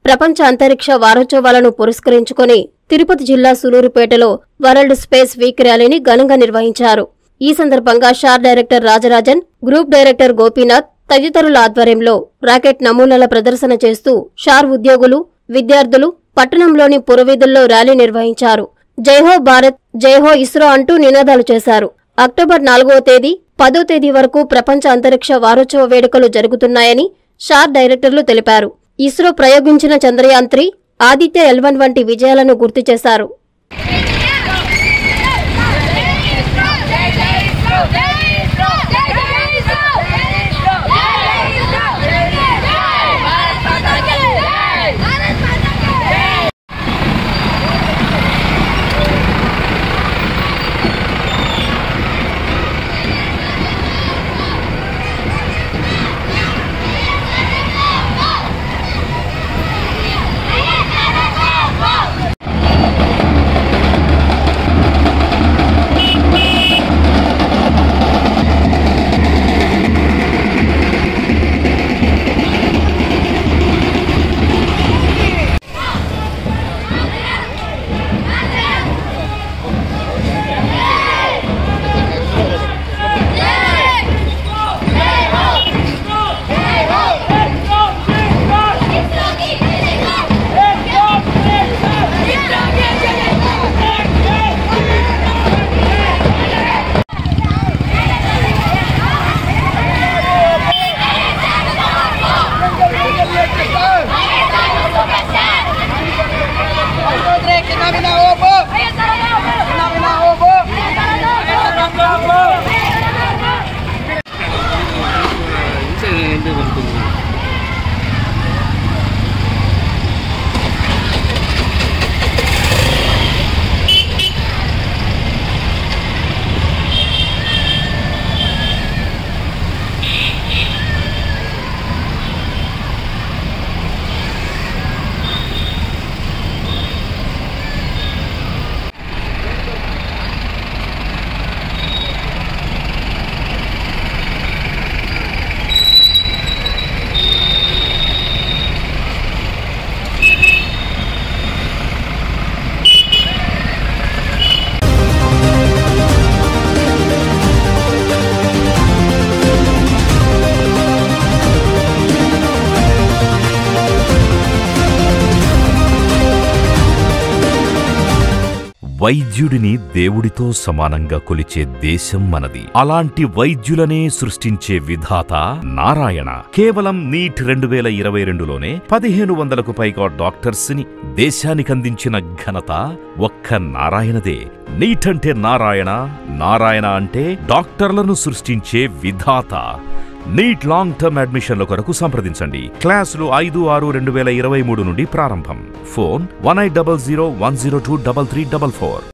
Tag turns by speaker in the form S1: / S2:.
S1: ప్రపంచ అంతరిక్ష వారోత్సవాలను పురస్కరించుకొని తిరుపతి జిల్లా సులూరుపేటలో వరల్డ్ స్పేస్ వీక్ ర్యాలీని ఘనంగా నిర్వహించారు ఈ సందర్భంగా SHAR director Rajarajan group director Gopinath తదితరుల ఆధ్వర్యంలో రాకెట్ నమూనాల ప్రదర్శన చేస్తూ షార్ ఉద్యోగులు విద్యార్థులు పట్టణంలోని పురవీధుల్లో ర్యాలీ నిర్వహించారు జైహో భారత్ జైహో ఇస్రో అంటూ నినాదాలు చేశారు అక్టోబర్ నాలుగవ తేదీ పదో తేదీ వరకు ప్రపంచ అంతరిక్ష వారోత్సవ వేడుకలు జరుగుతున్నాయని షార్ డైరెక్టర్లు తెలిపారు ఇస్రో ప్రయోగించిన చంద్రయాన్ త్రీ ఆదిత్య ఎల్వన్ వంటి విజయాలను గుర్తు చేశారు
S2: వైద్యుడిని దేవుడితో సమానంగా కొలిచే దేశం మనది అలాంటి వైద్యులనే సృష్టించే విధాత నారాయణ కేవలం నీట్ రెండు వేల ఇరవై రెండులోనే పదిహేను వందలకు పైగా డాక్టర్స్ ని దేశానికందించిన ఘనత ఒక్క నారాయణదే నీట్ అంటే నారాయణ నారాయణ అంటే డాక్టర్లను సృష్టించే విధాత నీట్ లాంగ్ టర్మ్ అడ్మిషన్ల కొరకు సంప్రదించండి క్లాసులు ఐదు ఆరు రెండు వేల ఇరవై మూడు నుండి ప్రారంభం phone one eight double zero one zero two double three double four